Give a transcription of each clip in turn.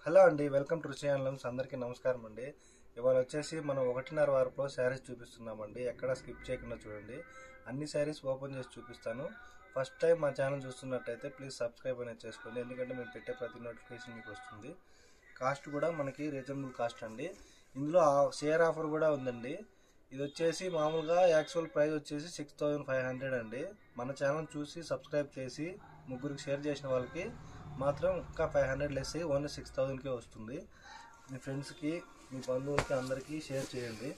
hello అండి welcome to రుచి onlines అందరికీ నమస్కారం అండి ఇవాళ వచ్చేసి మనం ఒకటిన్నర వారపులో శారీస్ చూపిస్తున్నామండి ఎక్కడ స్కిప్ చేయకుండా చూడండి అన్ని శారీస్ ఓపెన్ చేసి చూపిస్తాను ఫస్ట్ టైం మా ఛానల్ చూస్తున్నట్టయితే ప్లీజ్ సబ్స్క్రైబ్ అనేది చేసుకోండి ఎందుకంటే మేము పెట్టే ప్రతి నోటిఫికేషన్ మీకు వస్తుంది కాస్ట్ కూడా మనకి రీజనబుల్ కాస్ట్ అండి ఇందులో షేర్ ఆఫర్ కూడా ఉందండి ఇది వచ్చేసి మామూలుగా యాక్చువల్ ప్రైస్ వచ్చేసి సిక్స్ థౌజండ్ ఫైవ్ హండ్రెడ్ అండి మన ఛానల్ చూసి సబ్స్క్రైబ్ చేసి ముగ్గురికి షేర్ చేసిన వాళ్ళకి మాత్రం ఇంకా ఫైవ్ హండ్రెడ్ లెస్ అయ్యి ఓన్లీ సిక్స్ థౌజండ్కే వస్తుంది మీ ఫ్రెండ్స్కి మీ బంధువులకి అందరికీ షేర్ చేయండి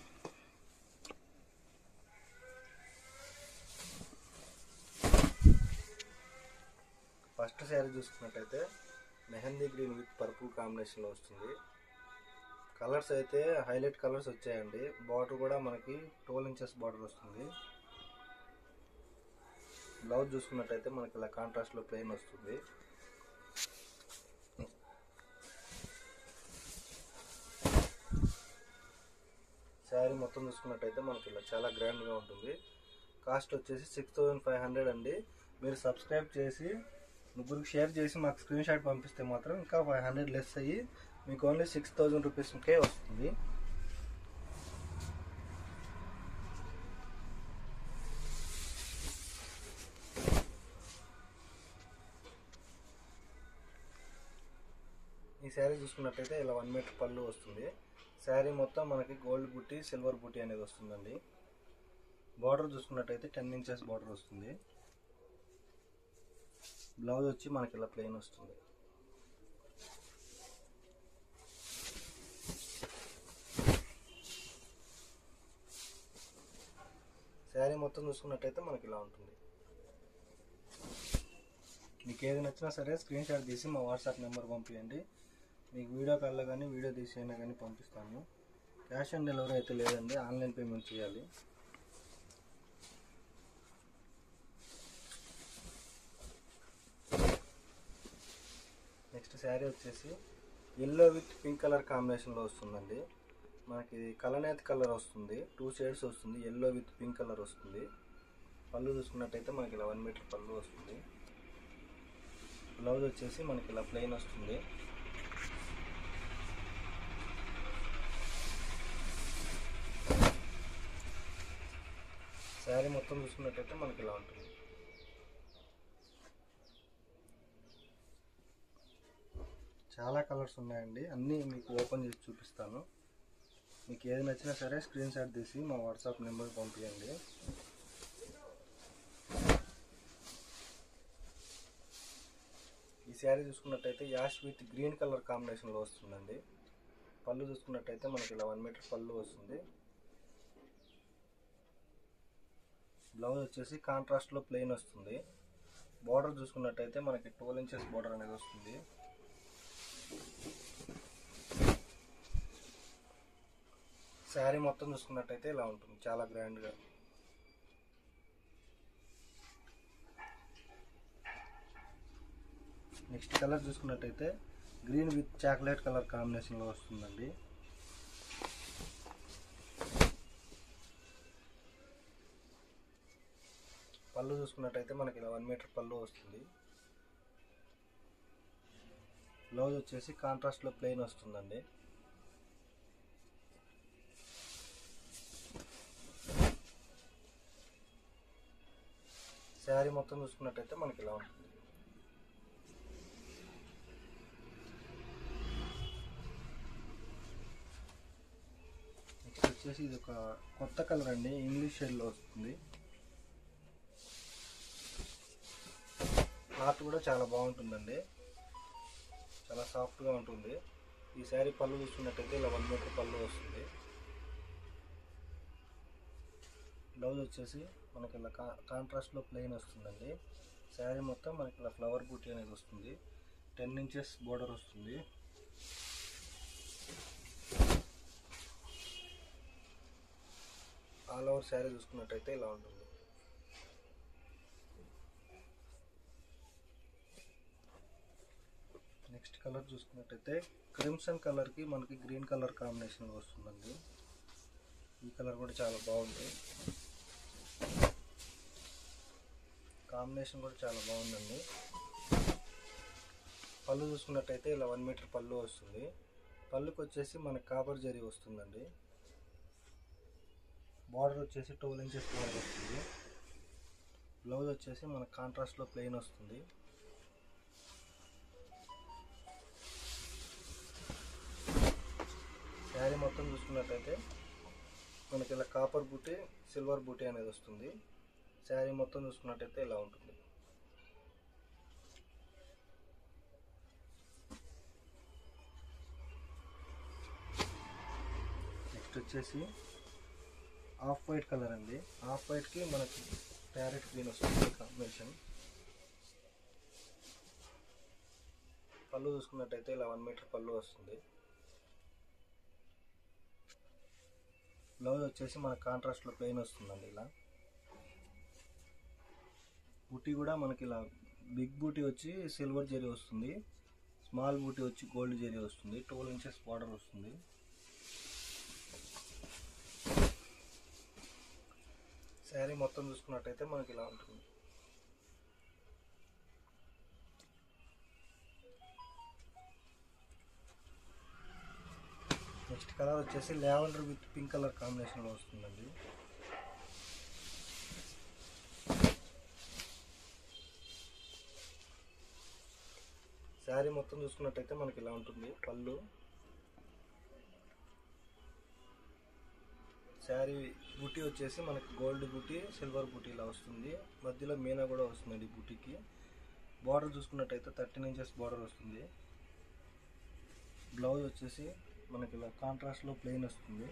ఫస్ట్ శారీ చూసుకున్నట్టయితే మెహందీ గ్రీన్ విత్ పర్పుల్ కాంబినేషన్లో వస్తుంది కలర్స్ అయితే హైలైట్ కలర్స్ వచ్చాయండి బార్డర్ కూడా మనకి ట్వెల్వ్ ఇంచెస్ బార్డర్ వస్తుంది బ్లౌజ్ చూసుకున్నట్టయితే మనకి ఇలా కాంట్రాస్ట్లో ప్లెయిన్ వస్తుంది శారీ మొత్తం చూసుకున్నట్టయితే మనకి ఇలా చాలా గ్రాండ్గా ఉంటుంది కాస్ట్ వచ్చేసి సిక్స్ థౌజండ్ ఫైవ్ హండ్రెడ్ అండి మీరు సబ్స్క్రైబ్ చేసి ముగ్గురికి షేర్ చేసి మాకు స్క్రీన్ షాట్ పంపిస్తే మాత్రం ఇంకా ఫైవ్ హండ్రెడ్ లెస్ అయ్యి మీకు ఓన్లీ సిక్స్ థౌజండ్ రూపీస్కే వస్తుంది ఈ శారీ చూసుకున్నట్టయితే ఇలా వన్ మీటర్ పళ్ళు వస్తుంది శారీ మొత్తం మనకి గోల్డ్ బుట్టి సిల్వర్ బుట్టి అనేది వస్తుందండి బార్డర్ చూసుకున్నట్టయితే టెన్ ఇంచెస్ బార్డర్ వస్తుంది బ్లౌజ్ వచ్చి మనకి ఇలా ప్లెయిన్ వస్తుంది శారీ మొత్తం చూసుకున్నట్టయితే మనకి ఇలా ఉంటుంది మీకు ఏది నచ్చినా సరే స్క్రీన్ షాట్ తీసి మా వాట్సాప్ నెంబర్ పంపించండి మీకు వీడియో కాల్లో కానీ వీడియో తీసి అయినా కానీ పంపిస్తాను క్యాష్ ఆన్ డెలివరీ అయితే లేదండి ఆన్లైన్ పేమెంట్ చేయాలి నెక్స్ట్ శారీ వచ్చేసి ఎల్లో విత్ పింక్ కలర్ కాంబినేషన్లో వస్తుందండి మనకి కలనేత్ కలర్ వస్తుంది టూ షేడ్స్ వస్తుంది ఎల్లో విత్ పింక్ కలర్ వస్తుంది పళ్ళు చూసుకున్నట్టయితే మనకి ఇలా వన్ మీటర్ పళ్ళు వస్తుంది బ్లౌజ్ వచ్చేసి మనకి ఇలా ప్లెయిన్ వస్తుంది శారీ మొత్తం చూసుకున్నట్టయితే మనకి ఇలా ఉంటుంది చాలా కలర్స్ ఉన్నాయండి అన్నీ మీకు ఓపెన్ చేసి చూపిస్తాను మీకు ఏది నచ్చినా సరే స్క్రీన్ షాట్ తీసి మా వాట్సాప్ నెంబర్ పంపించండి ఈ శారీ చూసుకున్నట్టయితే యాష్ విత్ గ్రీన్ కలర్ కాంబినేషన్లో వస్తుందండి పళ్ళు చూసుకున్నట్టయితే మనకి ఇలా వన్ మీటర్ పళ్ళు వస్తుంది బ్లౌజ్ వచ్చేసి కాంట్రాస్ట్లో ప్లెయిన్ వస్తుంది బార్డర్ చూసుకున్నట్టయితే మనకి ట్వెల్వ్ ఇంచెస్ బార్డర్ అనేది వస్తుంది శారీ మొత్తం చూసుకున్నట్టయితే ఇలా ఉంటుంది చాలా గ్రాండ్గా నెక్స్ట్ కలర్ చూసుకున్నట్టయితే గ్రీన్ విత్ చాక్లెట్ కలర్ కాంబినేషన్లో వస్తుందండి పళ్ళు చూసుకున్నట్టయితే మనకి ఇలా వన్ మీటర్ పళ్ళు వస్తుంది బ్లౌజ్ వచ్చేసి కాంట్రాస్ట్లో ప్లెయిన్ వస్తుందండి శారీ మొత్తం చూసుకున్నట్టయితే మనకి ఇలా ఉంటుంది నెక్స్ట్ వచ్చేసి ఇది ఒక కొత్త కలర్ అండి ఇంగ్లీష్ షేడ్లో వస్తుంది క్లాత్ కూడా చాలా బాగుంటుందండి చాలా సాఫ్ట్గా ఉంటుంది ఈ శారీ పళ్ళు చూసుకున్నట్టయితే ఇలా వన్ మీటర్ పళ్ళు వస్తుంది బ్లౌజ్ వచ్చేసి మనకి ఇలా కా కాంట్రాస్ట్లో ప్లెయిన్ వస్తుందండి శారీ మొత్తం మనకి ఇలా ఫ్లవర్ బూటీ అనేది వస్తుంది టెన్ ఇంచెస్ బోర్డర్ వస్తుంది ఆల్ ఓవర్ శారీ చూసుకున్నట్టయితే ఇలా ఉంటుంది నెక్స్ట్ కలర్ చూసుకున్నట్టయితే క్రిమ్సన్ కలర్కి మనకి గ్రీన్ కలర్ కాంబినేషన్ వస్తుందండి ఈ కలర్ కూడా చాలా బాగుంది కాంబినేషన్ కూడా చాలా బాగుందండి పళ్ళు చూసుకున్నట్టయితే ఇలా వన్ మీటర్ పళ్ళు వస్తుంది పళ్ళుకి వచ్చేసి మనకి కాపర్ జరీ వస్తుందండి బార్డర్ వచ్చేసి ట్వెల్వ్ ఇంచెస్ బార్డర్ వస్తుంది బ్లౌజ్ వచ్చేసి మనకు కాంట్రాస్ట్లో ప్లెయిన్ వస్తుంది శారీ మొత్తం చూసుకున్నట్టయితే మనకి ఇలా కాపర్ బూటీ సిల్వర్ బూటీ అనేది వస్తుంది శారీ మొత్తం చూసుకున్నట్టయితే ఇలా ఉంటుంది నెక్స్ట్ వచ్చేసి ఆఫ్ వైట్ కలర్ అండి ఆఫ్ వైట్కి మనకి ప్యారెట్ గ్రీన్ వస్తుంది కాంబినేషన్ పళ్ళు చూసుకున్నట్టయితే ఇలా వన్ మీటర్ పళ్ళు వస్తుంది బ్లౌజ్ వచ్చేసి మన కాంట్రాస్ట్లో ప్లెయిన్ వస్తుందండి ఇలా బూటీ కూడా మనకి ఇలా బిగ్ బూటీ వచ్చి సిల్వర్ జరీ వస్తుంది స్మాల్ బూటీ వచ్చి గోల్డ్ జరీ వస్తుంది ట్వెల్వ్ ఇంచెస్ బార్డర్ వస్తుంది శారీ మొత్తం చూసుకున్నట్టయితే మనకి ఇలా ఉంటుంది నెక్స్ట్ కలర్ వచ్చేసి లావెండర్ విత్ పింక్ కలర్ కాంబినేషన్లో వస్తుందండి శారీ మొత్తం చూసుకున్నట్టయితే మనకి ఇలా ఉంటుంది పళ్ళు శారీ బుటీ వచ్చేసి మనకి గోల్డ్ బుటీ సిల్వర్ బుటీ ఇలా వస్తుంది మధ్యలో మీనా కూడా వస్తుంది బుటీకి బార్డర్ చూసుకున్నట్టయితే థర్టీన్ ఇంచెస్ బార్డర్ వస్తుంది బ్లౌజ్ వచ్చేసి మనకి ఇలా కాంట్రాస్ట్లో ప్లెయిన్ వస్తుంది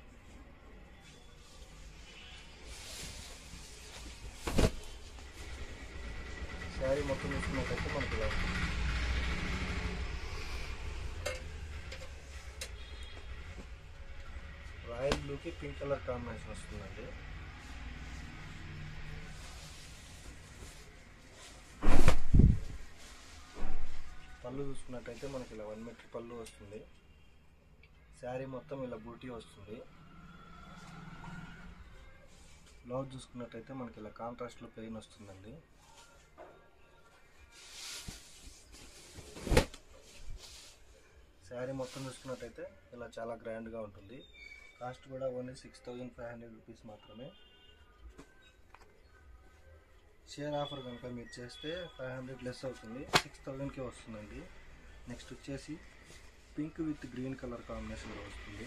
శారీ మొత్తం చూసుకున్నట్టయితే మనకి ఇలా ఉంటుంది రాయల్ బ్లూకి పింక్ కలర్ కాంబినేషన్ వస్తుందండి పళ్ళు చూసుకున్నట్టయితే మనకి ఇలా వన్ మీటర్ పళ్ళు వస్తుంది శారీ మొత్తం ఇలా బూటీ వస్తుంది బ్లౌజ్ చూసుకున్నట్టయితే మనకి ఇలా కాంట్రాస్ట్లో ప్లెయిన్ వస్తుందండి శారీ మొత్తం చూసుకున్నట్టయితే ఇలా చాలా గ్రాండ్గా ఉంటుంది కాస్ట్ కూడా only six thousand five hundred rupees మాత్రమే షేర్ ఆఫర్ కనుక మీరు చేస్తే ఫైవ్ హండ్రెడ్ లెస్ అవుతుంది సిక్స్ థౌజండ్కి వస్తుందండి నెక్స్ట్ వచ్చేసి పింక్ విత్ గ్రీన్ కలర్ కాంబినేషన్లో వస్తుంది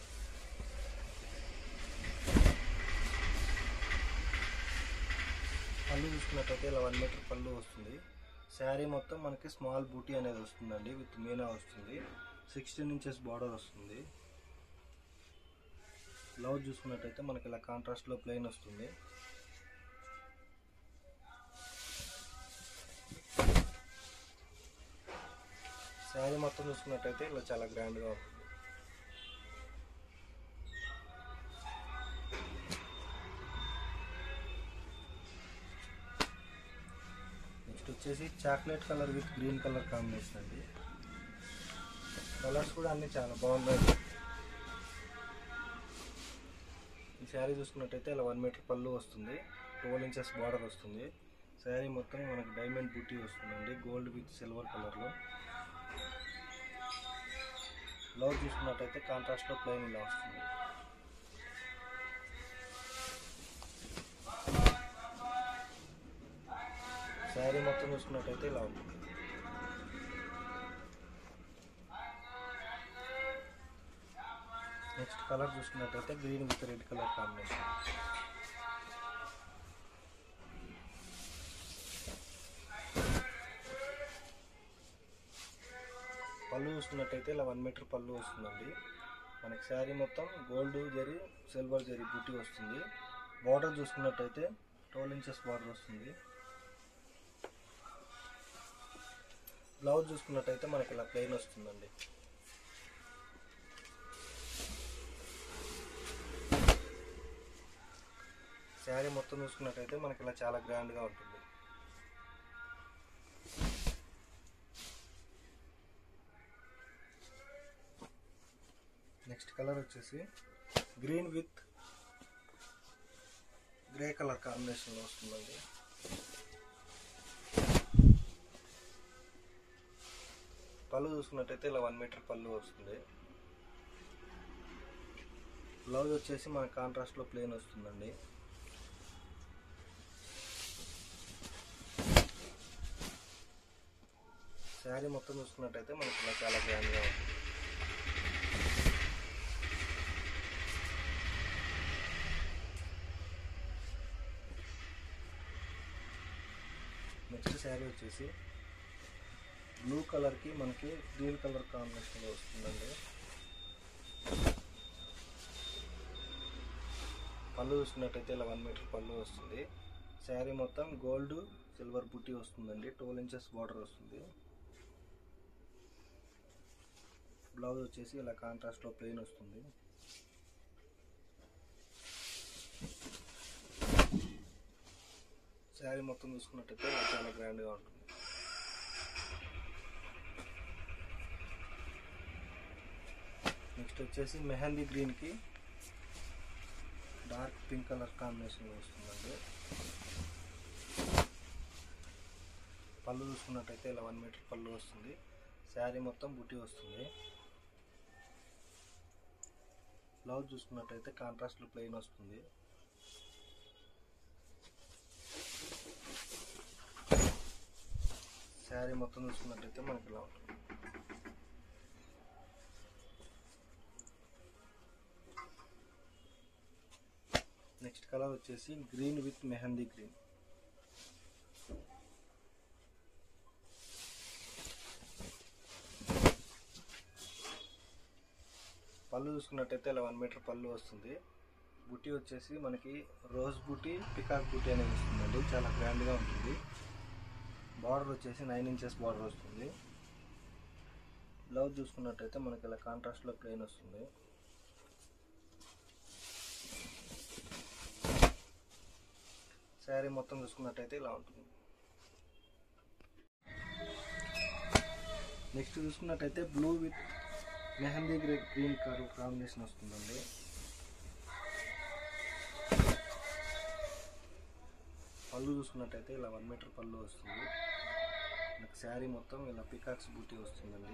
పళ్ళు చూసుకున్నట్టయితే ఇలా వన్ మీటర్ పళ్ళు వస్తుంది శారీ మొత్తం మనకి స్మాల్ బూటీ అనేది వస్తుందండి విత్ మీనా వస్తుంది సిక్స్టీన్ ఇంచెస్ బార్డర్ వస్తుంది బ్లౌజ్ చూసుకున్నట్టయితే మనకి ఇలా కాంట్రాస్ట్లో ప్లెయిన్ వస్తుంది శారీ మొత్తం చూసుకున్నట్టయితే ఇలా చాలా గ్రాండ్గా ఉంటుంది నెక్స్ట్ వచ్చేసి chocolate colour with green colour combination అండి కలర్స్ కూడా అన్నీ చాలా బాగున్నాయి ఈ శారీ చూసుకున్నట్టయితే ఇలా వన్ మీటర్ పళ్ళు వస్తుంది ట్వెల్వ్ ఇంచెస్ బార్డర్ వస్తుంది శారీ మొత్తం మనకి డైమండ్ బుట్టి వస్తుందండి గోల్డ్ విత్ సిల్వర్ కలర్లో బ్లౌజ్ చూసుకున్నట్టయితే కాంట్రాస్ట్లో ప్లెయిన్ ఇలా వస్తుంది శారీ మొత్తం చూసుకున్నట్టయితే ఇలా ఉంటుంది నెక్స్ట్ కలర్ చూసుకున్నట్టయితే green with red colour combination పళ్ళు చూసుకున్నట్టయితే ఇలా వన్ మీటర్ పళ్ళు వస్తుందండి మనకి శారీ మొత్తం గోల్డ్ జరీ సిల్వర్ జరీ బుట్టి వస్తుంది బార్డర్ చూసుకున్నట్టయితే ట్వెల్వ్ ఇంచెస్ బార్డర్ వస్తుంది బ్లౌజ్ చూసుకున్నట్టయితే మనకి ఇలా ప్లెయిన్ వస్తుందండి శారీ మొత్తం చూసుకున్నట్టయితే మనకి ఇలా చాలా గ్రాండ్గా ఉంటుంది నెక్స్ట్ కలర్ వచ్చేసి గ్రీన్ విత్ గ్రే కలర్ కాంబినేషన్లో వస్తుందండి పళ్ళు చూసుకున్నట్టయితే ఇలా వన్ మీటర్ పళ్ళు వస్తుంది బ్లౌజ్ వచ్చేసి మన కాంట్రాస్ట్లో ప్లెయిన్ వస్తుందండి శారీ మొత్తం చూసుకున్నట్టయితే మనకి ఇలా చాలా గ్రాండ్గా ఉంటుంది నెక్స్ట్ శారీ వచ్చేసి బ్లూ కలర్కి మనకి గ్రీన్ కలర్ కాంబినేషన్లో వస్తుందండి పళ్ళు చూసుకున్నట్టయితే ఇలా వన్ మీటర్ పళ్ళు వస్తుంది శారీ మొత్తం గోల్డ్ సిల్వర్ బుట్టి వస్తుందండి ట్వెల్వ్ ఇంచెస్ బార్డర్ వస్తుంది బ్లౌజ్ వచ్చేసి ఇలా కాంట్రాస్ట్లో ప్లెయిన్ వస్తుంది శారీ మొత్తం చూసుకున్నట్టయితే ఇలా చాలా గ్రాండ్గా ఉంటుంది నెక్స్ట్ వచ్చేసి మెహందీ గ్రీన్కి డార్క్ పింక్ కలర్ కాంబినేషన్ వస్తుందండి పళ్ళు చూసుకున్నట్టయితే ఇలా వన్ మీటర్ పళ్ళు వస్తుంది శారీ మొత్తం బుట్టి వస్తుంది బ్లౌజ్ చూసుకున్నట్టయితే కాంట్రాస్ట్లో ప్లెయిన్ వస్తుంది శారీ మొత్తం చూసుకున్నట్టయితే మనకి ఇలా ఉంటుంది నెక్స్ట్ కలర్ వచ్చేసి గ్రీన్ విత్ మెహందీ గ్రీన్ పళ్ళు చూసుకున్నట్టయితే ఇలా వన్ మీటర్ పళ్ళు వస్తుంది బుట్టి వచ్చేసి మనకి రోజ్ బుట్టి పికాక్ బుట్టి అనేది వస్తుందండి చాలా గ్రాండ్గా ఉంటుంది బార్డర్ వచ్చేసి నైన్ ఇంచెస్ బార్డర్ వస్తుంది బ్లౌజ్ చూసుకున్నట్టయితే మనకి ఇలా కాంట్రాస్ట్లో ప్లెయిన్ వస్తుంది శారీ మొత్తం చూసుకున్నట్టయితే ఇలా ఉంటుంది నెక్స్ట్ చూసుకున్నట్టయితే బ్లూ విత్ మెహందీ గ్రే గ్రీన్ కలర్ కాంబినేషన్ వస్తుందండి పళ్ళు చూసుకున్నట్టయితే ఇలా వన్ మీటర్ పళ్ళు వస్తుంది నాకు శారీ మొత్తం ఇలా పికాక్స్ బూటీ వస్తుందండి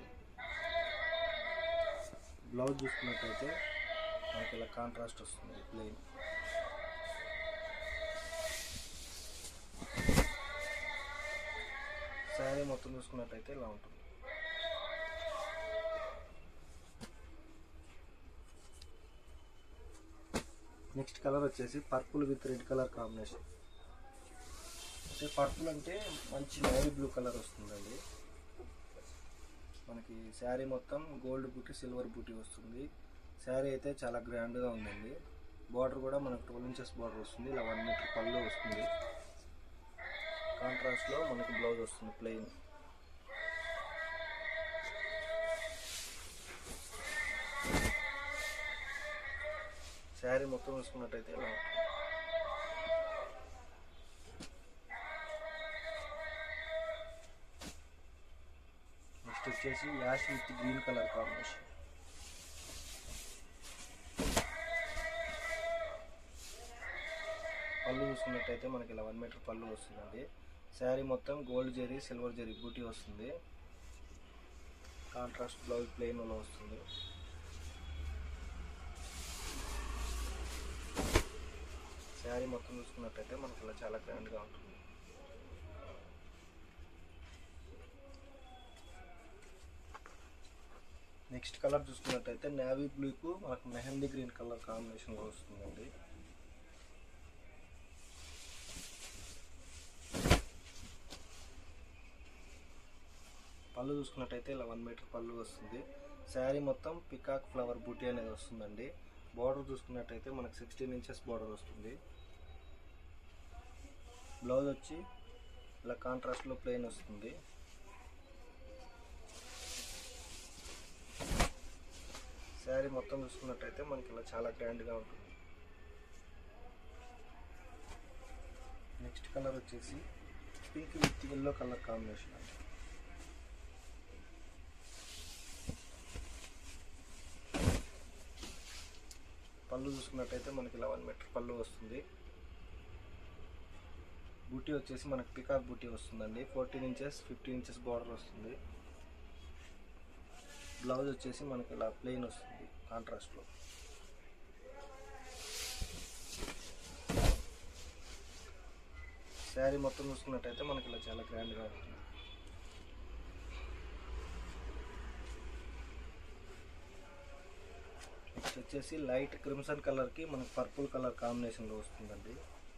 బ్లౌజ్ చూసుకున్నట్టయితే మనకి ఇలా కాంట్రాస్ట్ వస్తుంది ప్లెయిన్ శారీ మొత్తం చూసుకున్నట్టయితే ఇలా ఉంటుంది నెక్స్ట్ కలర్ వచ్చేసి purple with red colour combination అంటే పర్పుల్ అంటే మంచి నేవీ బ్లూ కలర్ వస్తుందండి మనకి శారీ మొత్తం గోల్డ్ బూటీ సిల్వర్ బూటీ వస్తుంది శారీ అయితే చాలా గ్రాండ్గా ఉందండి బార్డర్ కూడా మనకు ట్వెల్వ్ ఇంచెస్ బార్డర్ వస్తుంది ఇలా వన్ మీటర్ పళ్ళు వస్తుంది కాంట్రాస్ట్లో మనకి బ్లౌజ్ వస్తుంది ప్లెయిన్ శారీ మొత్తం చూసుకున్నట్టయితే ఇలా ఉంటుంది నెక్స్ట్ వచ్చేసి ash with green colour combination పళ్ళు చూసుకున్నట్టయితే మనకి ఇలా వన్ మీటర్ పళ్ళు వస్తుందండి శారీ మొత్తం గోల్డ్ జరీ సిల్వర్ జరీ బూటీ వస్తుంది కాంట్రాస్ట్ బ్లౌజ్ ప్లెయిన్లో వస్తుంది శారీ మొత్తం చూసుకున్నట్టయితే మనకి ఇలా చాలా గ్రాండ్గా ఉంటుంది నెక్స్ట్ కలర్ చూసుకున్నట్టయితే నేవీ బ్లూకు మనకు మెహందీ గ్రీన్ కలర్ కాంబినేషన్లో వస్తుందండి పళ్ళు చూసుకున్నట్టయితే ఇలా వన్ మీటర్ పళ్ళు వస్తుంది శారీ మొత్తం పికాక్ ఫ్లవర్ బూటీ అనేది వస్తుందండి బార్డర్ చూసుకున్నట్టయితే మనకు సిక్స్టీన్ ఇంచెస్ బార్డర్ వస్తుంది బ్లౌజ్ వచ్చి ఇలా కాంట్రాస్ట్లో ప్లెయిన్ వస్తుంది శారీ మొత్తం చూసుకున్నట్టయితే మనకి ఇలా చాలా గ్రాండ్గా ఉంటుంది నెక్స్ట్ కలర్ వచ్చేసి pink with yellow colour combination అండి పళ్ళు చూసుకున్నట్టయితే మనకి ఇలా వన్ మీటర్ పళ్ళు వస్తుంది బూటీ వచ్చేసి మనకి పికాక్ బూటీ వస్తుందండి fourteen inches fifteen inches border వస్తుంది బ్లౌజ్ వచ్చేసి మనకి ఇలా ప్లెయిన్ వస్తుంది కాంట్రాస్ట్లో శారీ మొత్తం చూసుకున్నట్టయితే మనకి ఇలా చాలా గ్రాండ్గా ఉంటుంది నెక్స్ట్ వచ్చేసి లైట్ క్రిమ్సన్ కలర్కి మనకి పర్పుల్ కలర్ కాంబినేషన్లో వస్తుందండి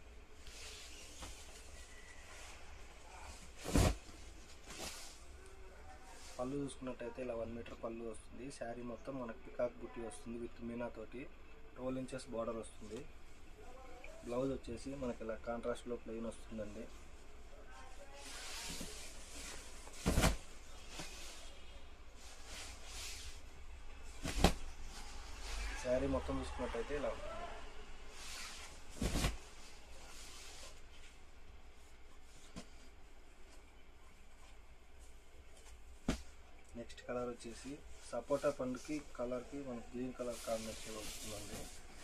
పళ్ళు చూసుకున్నట్టయితే ఇలా వన్ మీటర్ పళ్ళు వస్తుంది శారీ మొత్తం మనకి పికాక్ బుట్టి వస్తుంది విత్ మీనా తోటి ట్వెల్వ్ ఇంచెస్ బార్డర్ వస్తుంది బ్లౌజ్ వచ్చేసి మనకి ఇలా కాంట్రాస్ట్లో ప్లెయిన్ వస్తుందండి శారీ మొత్తం చూసుకున్నట్టయితే ఇలా ఉంటుంది నెక్స్ట్ కలర్ వచ్చేసి సపోటా పండుకి కలర్కి మనకి గ్రీన్ కలర్ కాంబినేషన్ వస్తుందండి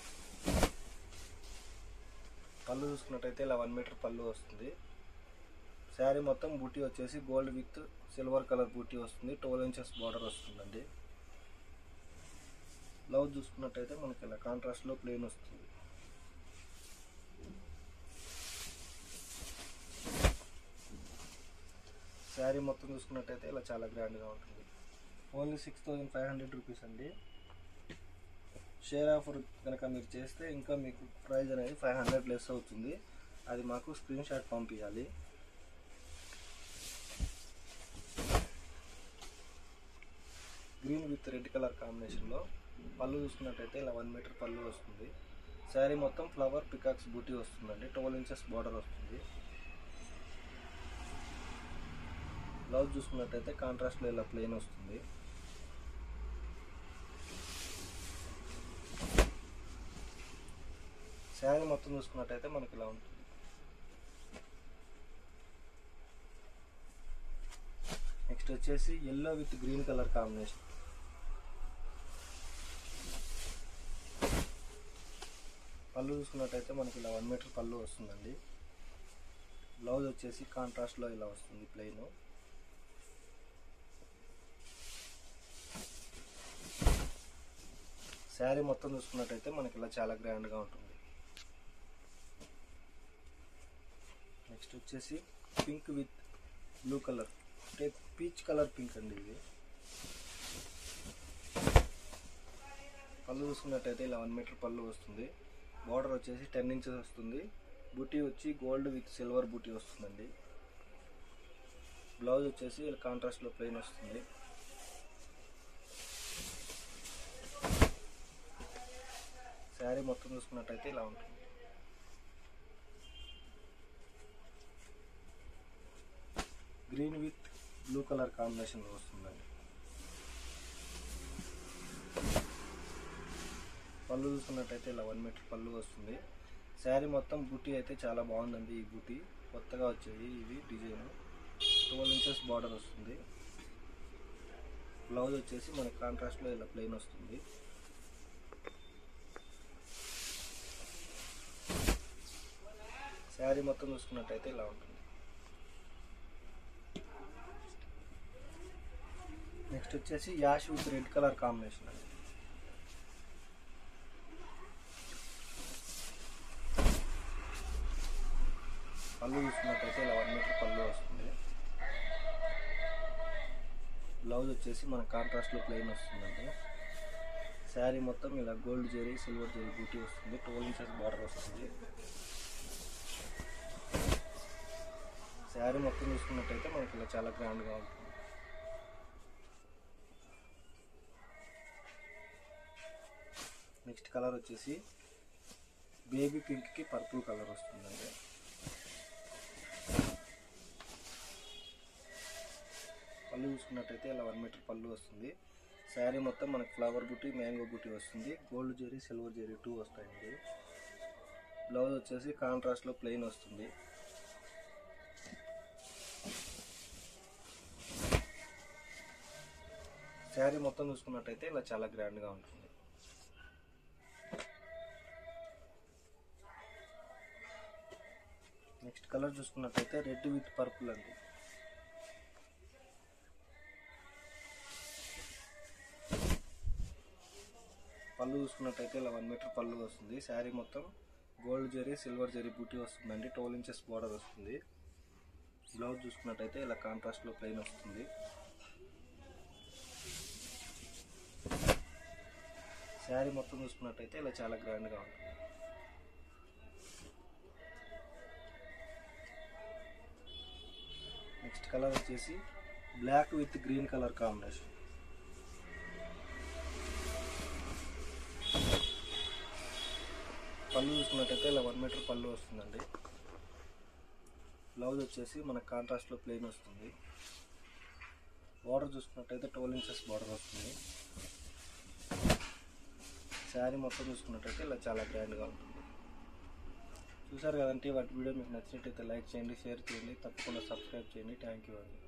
పళ్ళు చూసుకున్నట్టయితే ఇలా వన్ మీటర్ పళ్ళు వస్తుంది శారీ మొత్తం బూటీ వచ్చేసి గోల్డ్ విత్ సిల్వర్ కలర్ బూటీ వస్తుంది ట్వెల్వ్ ఇంచెస్ బార్డర్ వస్తుందండి బ్లౌజ్ చూసుకున్నట్టయితే మనకి ఇలా కాంట్రాస్ట్లో ప్లెయిన్ వస్తుంది శారీ మొత్తం చూసుకున్నట్టయితే ఇలా చాలా గ్రాండ్గా ఉంటుంది only six thousand five hundred rupees అండి షేర్ ఆఫర్ కనుక మీరు చేస్తే ఇంకా మీకు ప్రైస్ అనేది ఫైవ్ హండ్రెడ్ లెస్ అవుతుంది అది మాకు స్క్రీన్ షాట్ పంపించాలి గ్రీన్ విత్ రెడ్ కలర్ కాంబినేషన్లో పళ్ళు చూసుకున్నట్టయితే ఇలా వన్ మీటర్ పళ్ళు వస్తుంది శారీ మొత్తం ఫ్లవర్ పికాక్స్ బూటీ వస్తుందండి ట్వెల్వ్ ఇంచెస్ బార్డర్ వస్తుంది బ్లౌజ్ చూసుకున్నట్టయితే కాంట్రాస్ట్లో ఇలా ప్లెయిన్ వస్తుంది శారీ మొత్తం చూసుకున్నట్టయితే మనకి ఇలా ఉంటుంది నెక్స్ట్ వచ్చేసి yellow with green colour combination పళ్ళు చూసుకున్నట్టయితే మనకి ఇలా వన్ మీటర్ పళ్ళు వస్తుందండి బ్లౌజ్ వచ్చేసి కాంట్రాస్ట్లో ఇలా వస్తుంది ప్లెయిన్ శారీ మొత్తం చూసుకున్నట్టయితే మనకి ఇలా చాలా గ్రాండ్గా ఉంటుంది నెక్స్ట్ వచ్చేసి పింక్ విత్ బ్లూ కలర్ అంటే పీచ్ కలర్ పింక్ అండి ఇది పళ్ళు చూసుకున్నట్టయితే ఇలా వన్ మీటర్ పళ్ళు వస్తుంది బార్డర్ వచ్చేసి టెన్ ఇంచెస్ వస్తుంది బూటీ వచ్చి గోల్డ్ విత్ సిల్వర్ బూటీ వస్తుందండి బ్లౌజ్ వచ్చేసి ఇలా కాంట్రాస్ట్లో ప్లెయిన్ వస్తుంది శారీ మొత్తం చూసుకున్నట్టయితే ఇలా ఉంటుంది గ్రీన్ విత్ బ్లూ కలర్ కాంబినేషన్లో వస్తుందండి పళ్ళు చూసుకున్నట్టయితే ఇలా వన్ మీటర్ పళ్ళు వస్తుంది శారీ మొత్తం బూటీ అయితే చాలా బాగుందండి ఈ బూటీ కొత్తగా వచ్చేది ఇది డిజైన్ ట్వెల్వ్ ఇంచెస్ బార్డర్ వస్తుంది బ్లౌజ్ వచ్చేసి మనకి కాంట్రాస్ట్లో ఇలా ప్లెయిన్ వస్తుంది శారీ మొత్తం చూసుకున్నట్టయితే ఇలా ఉంటుంది నెక్స్ట్ వచ్చేసి ash with red colour combination అండి పళ్ళు చూసుకున్నట్టయితే ఇలా వన్ మీటర్ పళ్ళు వస్తుంది బ్లౌజ్ వచ్చేసి మన కాంట్రాస్ట్లో ప్లెయిన్ వస్తుందండి శారీ మొత్తం ఇలా గోల్డ్ జరీ సిల్వర్ జరీ బూటీ వస్తుంది ట్వెల్వ్ ఇంచెస్ బార్డర్ వస్తుంది శారీ మొత్తం చూసుకున్నట్టయితే మనకి ఇలా చాలా గ్రాండ్గా ఉంటుంది నెక్స్ట్ కలర్ వచ్చేసి బేబీ పింక్కి పర్పుల్ కలర్ వస్తుందండి పళ్ళు చూసుకున్నట్టయితే ఇలా వన్ మీటర్ పళ్ళు వస్తుంది శారీ మొత్తం మనకి ఫ్లవర్ బుట్టి మ్యాంగో బుట్టి వస్తుంది గోల్డ్ జెరీ సిల్వర్ జెరీ టూ వస్తాయండి బ్లౌజ్ వచ్చేసి కాంట్రాస్ట్లో ప్లెయిన్ వస్తుంది శారీ మొత్తం చూసుకున్నట్టయితే ఇలా చాలా గ్రాండ్గా ఉంటుంది నెక్స్ట్ కలర్ చూసుకున్నట్టయితే రెడ్ విత్ పర్పుల్ అండి పళ్ళు చూసుకున్నట్టయితే ఇలా వన్ మీటర్ పళ్ళు వస్తుంది శారీ మొత్తం గోల్డ్ జరీ సిల్వర్ జరీ బూటీ వస్తుందండి ట్వెల్వ్ ఇంచెస్ బార్డర్ వస్తుంది బ్లౌజ్ చూసుకున్నట్టయితే ఇలా కాంట్రాస్ట్లో ప్లెయిన్ వస్తుంది శారీ మొత్తం చూసుకున్నట్టయితే ఇలా చాలా గ్రాండ్గా ఉంటుంది నెక్స్ట్ కలర్ వచ్చేసి black with green colour combination పళ్ళు చూసుకున్నట్టయితే ఇలా వన్ మీటర్ పళ్ళు వస్తుందండి బ్లౌజ్ వచ్చేసి మనకు కాంట్రాస్ట్లో ప్లెయిన్ వస్తుంది బార్డర్ చూసుకున్నట్టయితే ట్వెల్వ్ ఇంచెస్ బార్డర్ వస్తుంది శారీ మొత్తం చూసుకున్నట్టయితే ఇలా చాలా గ్రాండ్గా ఉంటుంది చూసారు కదంటే వాటి వీడియో మీకు నచ్చినట్టయితే లైక్ చేయండి షేర్ చేయండి తప్పకుండా సబ్స్క్రైబ్ చేయండి థ్యాంక్ యూ అండి